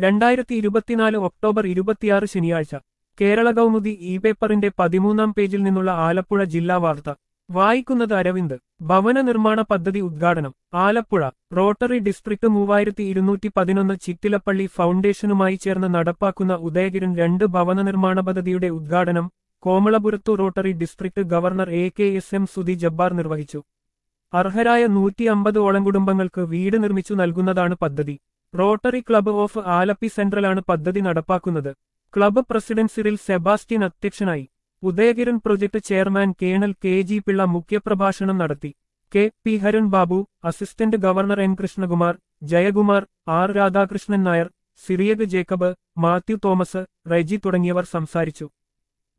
രണ്ടായിരത്തി ഇരുപത്തിനാല് ഒക്ടോബർ ഇരുപത്തിയാറ് ശനിയാഴ്ച കേരള കൗമുദി ഇ പേപ്പറിന്റെ പതിമൂന്നാം പേജിൽ നിന്നുള്ള ആലപ്പുഴ ജില്ലാ വാർത്ത വായിക്കുന്നത് അരവിന്ദ് ഭവന നിർമ്മാണ പദ്ധതി ഉദ്ഘാടനം ആലപ്പുഴ റോട്ടറി ഡിസ്ട്രിക്ട് മൂവായിരത്തി ഇരുന്നൂറ്റി പതിനൊന്ന് ചിറ്റിലപ്പള്ളി ഫൗണ്ടേഷനുമായി ചേർന്ന് നടപ്പാക്കുന്ന ഉദയഗിരൻ രണ്ട് ഭവന നിർമ്മാണ പദ്ധതിയുടെ ഉദ്ഘാടനം കോമളപുരത്തു rotary district governor A K S M Sudhi Jabbar നിർവഹിച്ചു അർഹരായ നൂറ്റി അമ്പത് ഓളം കുടുംബങ്ങൾക്ക് വീട് നിർമ്മിച്ചു നൽകുന്നതാണ് പദ്ധതി റോട്ടറി ക്ലബ്ബ് ഓഫ് ആലപ്പി സെൻട്രലാണ് പദ്ധതി നടപ്പാക്കുന്നത് ക്ലബ്ബ് പ്രസിഡന്റ് സിറിൽ സെബാസ്റ്റ്യൻ അധ്യക്ഷനായി Udayakiran project chairman colonel K G Pillai മുഖ്യപ്രഭാഷണം നടത്തി K P Haran Babu assistant governor N Krishnakumar Jayakumar R Radhakrishnan Nair Cyriac Jacob Mathew Thomas Reji തുടങ്ങിയവർ സംസാരിച്ചു